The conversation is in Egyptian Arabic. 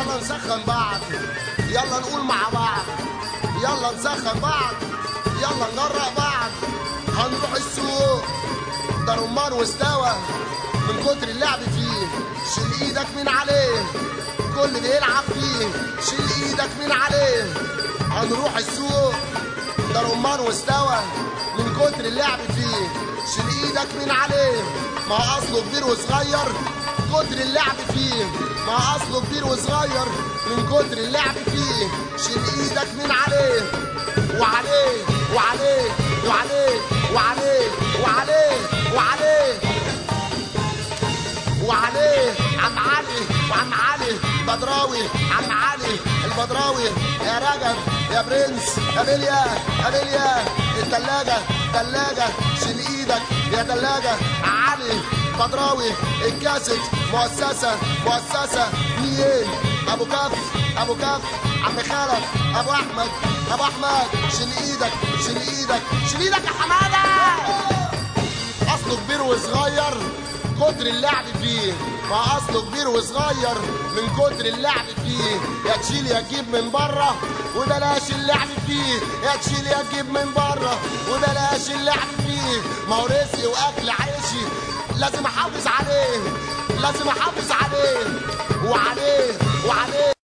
يلا نسخن بعض يلا نقول مع بعض يلا نسخن بعض يلا نجرأ بعض هنروح السوق ده رمان واستوى من كتر اللعب فيه شيل ايدك من عليه كل بيلعب فيه شيل ايدك من عليه هنروح السوق ده رمان واستوى من كتر اللعب فيه شيل ايدك من عليه ما هو اصله كبير وصغير كتر اللعب فيه ما هو اصله كبير وصغير من كتر اللعب فيه شيل ايدك من عليه وعليه وعليه وعليه وعليه وعليه وعليه وعليه عم علي وعم علي بدراوي عم علي البدراوي يا رجب يا برنس يا بليا يا بليا التلاجة تلاجة شيل ايدك يا تلاجة علي بدراوي الكاسيت مؤسسة مؤسسة مين ابو كف ابو كف عم خلف ابو احمد ابو احمد شيل ايدك شيل ايدك شيل ايدك يا حماده اصله كبير وصغير كتر اللعب فيه ما اصله كبير وصغير من كتر اللعب فيه يا تشيل يا تجيب من بره وبلاش اللعب فيه يا تشيل يا تجيب من بره وبلاش اللعب فيه ما هو رزقي واكل عيشي لازم احافظ عليه لازم احافظ عليه وعليه وعليه